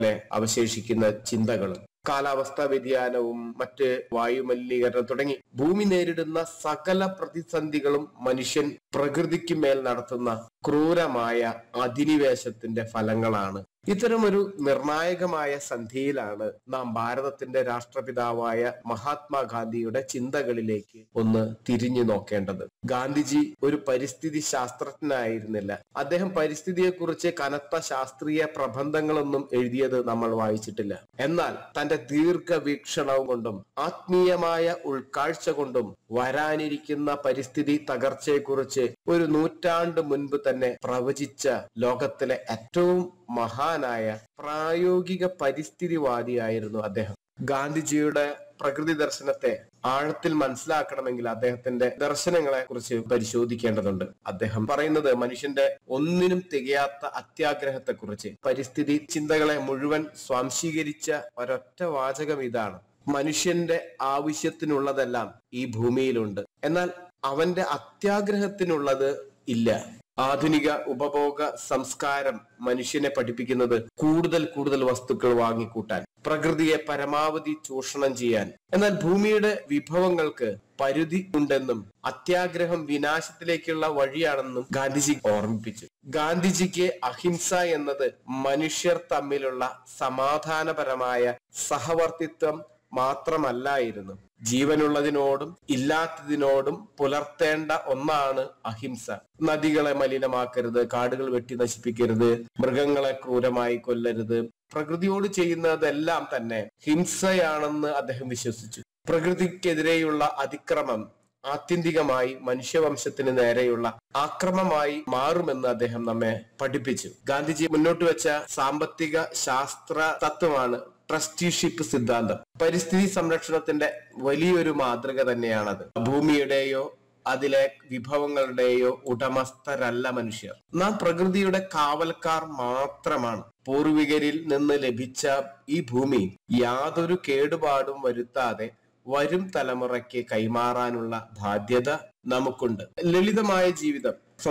ലെ അവശേഷിക്കുന്ന ചിന്തകളും കാലാവസ്ഥാ വ്യതിയാനവും മറ്റ് വായുമലിനീകരണം തുടങ്ങി ഭൂമി നേരിടുന്ന സകല പ്രതിസന്ധികളും മനുഷ്യൻ പ്രകൃതിക്ക് മേൽ നടത്തുന്ന ക്രൂരമായ അധിനിവേശത്തിന്റെ ഫലങ്ങളാണ് ഇത്തരമൊരു നിർണായകമായ സന്ധിയിലാണ് നാം ഭാരതത്തിന്റെ രാഷ്ട്രപിതാവായ മഹാത്മാഗാന്ധിയുടെ ചിന്തകളിലേക്ക് ഒന്ന് തിരിഞ്ഞു നോക്കേണ്ടത് ഗാന്ധിജി ഒരു പരിസ്ഥിതി ശാസ്ത്രജ്ഞനായിരുന്നില്ല അദ്ദേഹം പരിസ്ഥിതിയെക്കുറിച്ച് കനത്ത ശാസ്ത്രീയ പ്രബന്ധങ്ങളൊന്നും എഴുതിയത് നമ്മൾ വായിച്ചിട്ടില്ല എന്നാൽ തന്റെ ദീർഘവീക്ഷണവും കൊണ്ടും ആത്മീയമായ ഉൾക്കാഴ്ച കൊണ്ടും വരാനിരിക്കുന്ന പരിസ്ഥിതി തകർച്ചയെക്കുറിച്ച് ഒരു നൂറ്റാണ്ട് മുൻപ് തന്നെ പ്രവചിച്ച ലോകത്തിലെ ഏറ്റവും മഹാനായ പ്രായോഗിക പരിസ്ഥിതിവാദിയായിരുന്നു അദ്ദേഹം ഗാന്ധിജിയുടെ പ്രകൃതി ദർശനത്തെ ആഴത്തിൽ മനസ്സിലാക്കണമെങ്കിൽ അദ്ദേഹത്തിന്റെ ദർശനങ്ങളെ കുറിച്ച് പരിശോധിക്കേണ്ടതുണ്ട് അദ്ദേഹം പറയുന്നത് മനുഷ്യന്റെ ഒന്നിനും തികയാത്ത അത്യാഗ്രഹത്തെക്കുറിച്ച് പരിസ്ഥിതി ചിന്തകളെ മുഴുവൻ സ്വാംശീകരിച്ച ഒരൊറ്റ വാചകം ഇതാണ് മനുഷ്യന്റെ ആവശ്യത്തിനുള്ളതെല്ലാം ഈ ഭൂമിയിലുണ്ട് എന്നാൽ അവന്റെ അത്യാഗ്രഹത്തിനുള്ളത് ഇല്ല ആധുനിക ഉപഭോഗ സംസ്കാരം മനുഷ്യനെ പഠിപ്പിക്കുന്നത് കൂടുതൽ കൂടുതൽ വസ്തുക്കൾ വാങ്ങിക്കൂട്ടാൻ പ്രകൃതിയെ പരമാവധി ചൂഷണം ചെയ്യാൻ എന്നാൽ ഭൂമിയുടെ വിഭവങ്ങൾക്ക് പരിധി ഉണ്ടെന്നും അത്യാഗ്രഹം വിനാശത്തിലേക്കുള്ള വഴിയാണെന്നും ഗാന്ധിജി ഓർമ്മിപ്പിച്ചു ഗാന്ധിജിക്ക് അഹിംസ എന്നത് മനുഷ്യർ തമ്മിലുള്ള സമാധാനപരമായ സഹവർത്തിത്വം മാത്രമല്ലായിരുന്നു ജീവനുള്ളതിനോടും ഇല്ലാത്തതിനോടും പുലർത്തേണ്ട ഒന്നാണ് അഹിംസ നദികളെ മലിനമാക്കരുത് കാടുകൾ വെട്ടി നശിപ്പിക്കരുത് മൃഗങ്ങളെ ക്രൂരമായി കൊല്ലരുത് പ്രകൃതിയോട് ചെയ്യുന്നതെല്ലാം തന്നെ ഹിംസയാണെന്ന് അദ്ദേഹം വിശ്വസിച്ചു പ്രകൃതിക്കെതിരെയുള്ള അതിക്രമം ആത്യന്തികമായി മനുഷ്യവംശത്തിന് നേരെയുള്ള ആക്രമമായി മാറുമെന്ന് അദ്ദേഹം നമ്മെ പഠിപ്പിച്ചു ഗാന്ധിജി മുന്നോട്ട് വെച്ച സാമ്പത്തിക ശാസ്ത്ര തത്വമാണ് ട്രസ്റ്റിഷിപ്പ് സിദ്ധാന്തം പരിസ്ഥിതി സംരക്ഷണത്തിന്റെ വലിയൊരു മാതൃക തന്നെയാണത് ഭൂമിയുടെയോ അതിലെ വിഭവങ്ങളുടെയോ ഉടമസ്ഥരല്ല മനുഷ്യർ നാം പ്രകൃതിയുടെ കാവൽക്കാർ മാത്രമാണ് പൂർവികരിൽ നിന്ന് ലഭിച്ച ഈ ഭൂമി യാതൊരു കേടുപാടും വരുത്താതെ വരും തലമുറയ്ക്ക് കൈമാറാനുള്ള ബാധ്യത നമുക്കുണ്ട് ലളിതമായ ജീവിതം